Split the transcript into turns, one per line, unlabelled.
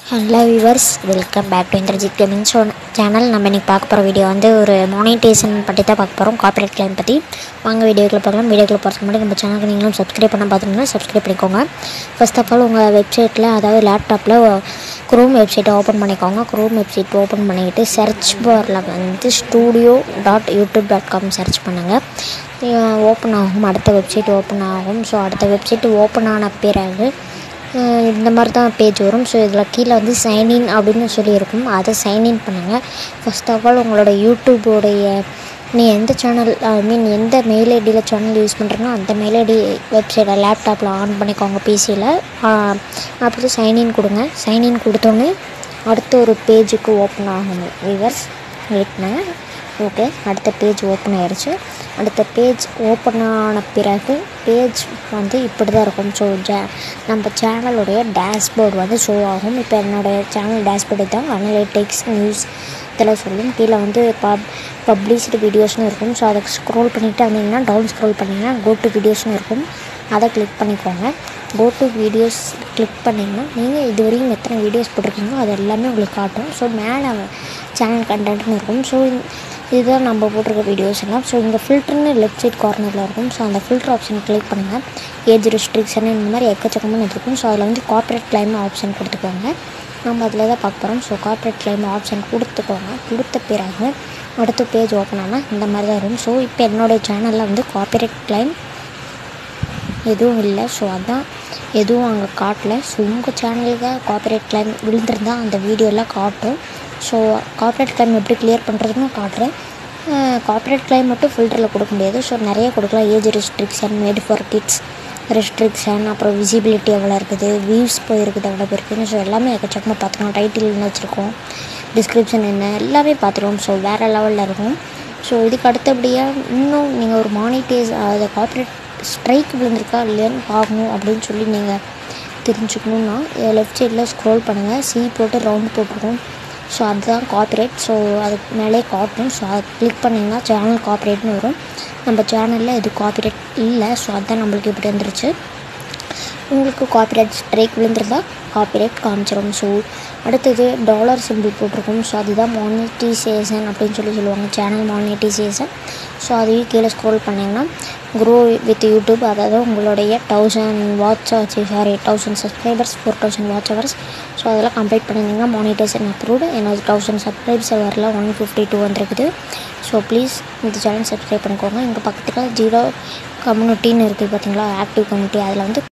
hello viewers welcome back to Indrajith gaming show channel நம்ம இன்றைக்கி பார்க்க போகிற வீடியோ வந்து ஒரு மானிட்டேஷன் பற்றி தான் பார்க்க போகிறோம் கார்பரேட் கிளைம் பற்றி வாங்க வீடியோக்குள்ள பார்க்கலாம் வீடியோக்குள்ள போகிறதுக்கு முன்னாடி நம்ம சேனலுக்கு நீங்களும் சப்ஸ்கிரைப் பண்ண பார்த்துருந்தீங்கன்னா சப்ஸ்கிரைப் பண்ணிக்கோங்க ஃபர்ஸ்ட் ஆஃப் ஆல் உங்கள் வெப்சைட்டில் அதாவது லேப்டாப்பில் குரோம் வெப்சைட்டை ஓப்பன் பண்ணிக்கோங்க குரோம் வெப்சைட் ஓப்பன் பண்ணிக்கிட்டு சர்ச் பாரில் வந்து studio dot YouTube dot com search பண்ணுங்கள் ஓப்பன் ஆகும் அடுத்த வெப்சைட் ஓப்பன் ஆகும் ஸோ அடுத்த வெப்சைட் ஓப்பன் ஆன பிறகு அஹ் இந்த மாதிரி தான் பேஜ் வரும் ஸோ இதில் கீழே வந்து சைன்இன் அப்படின்னு சொல்லியிருக்கும் அதை சைன்இன் பண்ணுங்கள் ஃபர்ஸ்ட் ஆஃப் ஆல் உங்களோட யூடியூபோடைய நீ எந்த சேனல் ஐ மீன் எந்த மெயில் ஐடியில் சேனல் யூஸ் பண்ணுறீங்களோ அந்த மெயில் ஐடி வெப்சைட்டை லேப்டாப்பில் ஆன் பண்ணிக்கோங்க பிசியில் அப்புறம் சைன்இன் கொடுங்க சைன்இன் கொடுத்தோன்னே அடுத்த ஒரு பேஜுக்கு ஓப்பன் ஆகும் விவர்ஸ் வெயிட் பண்ணுங்க ஓகே அடுத்த பேஜ் ஓப்பன் ஆயிடுச்சு அடுத்த பேஜ் ஓப்பன் ஆன பிறகு பேஜ் வந்து இப்படி தான் இருக்கும் ஸோ ஜே நம்ம சேனலுடைய டேஷ்போர்டு வந்து ஷோ ஆகும் இப்போ என்னுடைய சேனல் டேஷ்போர்டு தான் அனலிட்டிக்ஸ் நியூஸ் இதெல்லாம் சொல்லும் கீழே வந்து பப் பப்ளிஷ்டு வீடியோஸ்னு இருக்கும் ஸோ அதை ஸ்க்ரோல் பண்ணிவிட்டு வந்தீங்கன்னா டவுன் ஸ்க்ரோல் பண்ணிங்கன்னா கோ டு வீடியோஸ்னு இருக்கும் அதை கிளிக் பண்ணிக்கோங்க கோ டு வீடியோஸ் கிளிக் பண்ணிங்கன்னா நீங்கள் இது வரைக்கும் எத்தனை வீடியோஸ் போட்டிருக்கீங்களோ அது எல்லாமே உங்களுக்கு காட்டும் ஸோ மேலே சேனல் கண்டென்ட்னு இருக்கும் ஸோ இதுதான் நம்ம போட்டிருக்க வீடியோஸ் எல்லாம் ஸோ இங்கே ஃபில்டர்னு லெஃப்ட் சைட் கார்னரில் இருக்கும் ஸோ அந்த ஃபில்டர் ஆப்ஷனை கிளிக் பண்ணுங்கள் ஏஜ் ரெஸ்ட்ரிக்ஷன் இந்த மாதிரி எக்கச்சக்கமான இருக்கும் ஸோ அதில் வந்து கார்ப்பரேட் கிளைம் ஆப்ஷன் கொடுத்துக்கோங்க நம்ம அதில் தான் பார்க்க போகிறோம் ஸோ கார்ப்பரேட் கிளைம் ஆப்ஷன் கொடுத்துக்கோங்க கொடுத்த பிறகு அடுத்த பேஜ் ஓப்பன் ஆனால் இந்த மாதிரி தான் இருக்கும் ஸோ இப்போ என்னோடய சேனலில் வந்து கார்ப்பரேட் கிளைம் எதுவும் இல்லை ஸோ அதான் எதுவும் அங்கே காட்டல ஸோ உங்கள் சேனலுக்கு கார்ப்பரேட் கிளைம் விழுந்திருந்தா அந்த வீடியோலாம் காட்டும் ஸோ கார்ப்பரேட் கிளைம் எப்படி கிளியர் பண்ணுறதுன்னு காட்டுறேன் கார்ப்பரேட் கிளைம் மட்டும் ஃபில்டரில் கொடுக்க முடியாது ஸோ நிறைய கொடுக்கலாம் age restriction made for kids restriction அப்புறம் விசிபிலிட்டி எவ்வளோ இருக்குது வியூஸ் போயிருக்குது எவ்வளோ இருக்குதுன்னு ஸோ எல்லாமே எக்கச்சக்கமாக பார்த்துக்கலாம் டைட்டில் என்ன வச்சுருக்கோம் டிஸ்கிரிப்ஷன் என்ன எல்லாமே பார்த்துருவோம் ஸோ வேறு லெவலில் இருக்கும் ஸோ இதுக்கு அடுத்தபடியாக இன்னும் நீங்கள் ஒரு மானிட்டைஸ் அதை கார்ப்பரேட் ஸ்ட்ரைக் விழுந்திருக்கா இல்லையான்னு பார்க்கணும் அப்படின்னு சொல்லி நீங்கள் தெரிஞ்சுக்கணுன்னா லெஃப்ட் சைடில் ஸ்க்ரோல் பண்ணுங்கள் சி போட்டு ரவுண்ட் போட்டிருக்கோம் ஸோ அதுதான் கார்ப்பரேட் ஸோ அதுக்கு மேலே காட்டும் ஸோ அதை கிளிக் பண்ணிங்கன்னா சேனல் கார்ப்பரேட்னு வரும் நம்ம சேனலில் இது கார்ப்பரேட் இல்லை ஸோ அதுதான் நம்மளுக்கு இப்படி வந்துருச்சு உங்களுக்கு காப்பிரைட் ஸ்ட்ரைக் விழுந்திருந்தா காப்பிரைட் காமிச்சிடும் ஸோ அடுத்தது டாலர் சிம்பிள் போட்டிருக்கும் ஸோ அதுதான் மானிட்டைசேஷன் அப்படின்னு சொல்லி சொல்லுவாங்க சேனல் மானிட்டைசேஷன் ஸோ அதையும் கீழே ஸ்க்ரோல் பண்ணிங்கன்னா க்ரோ வித் யூடியூப் அதாவது உங்களுடைய தௌசண்ட் வாட்ச் ஆச்சு sorry thousand subscribers four thousand watch hours so அதெல்லாம் கம்ப்ளீட் பண்ணிங்கன்னா மானிட்டைசேஷன் அப்ரூவ்டு எனக்கு தௌசண்ட் சப்ஸ்கிரைப்ஸ் வரல ஒன் ஃபிஃப்டி டூ வந்துருக்குது ஸோ ப்ளீஸ் இந்த சேனல் சப்ஸ்கிரைப் பண்ணிக்கோங்க எங்கள் பக்கத்தில் ஜீரோ கம்யூனிட்டின்னு இருக்குது பார்த்தீங்களா ஆக்டிவ் கம்யூனிட்டி அதில் வந்து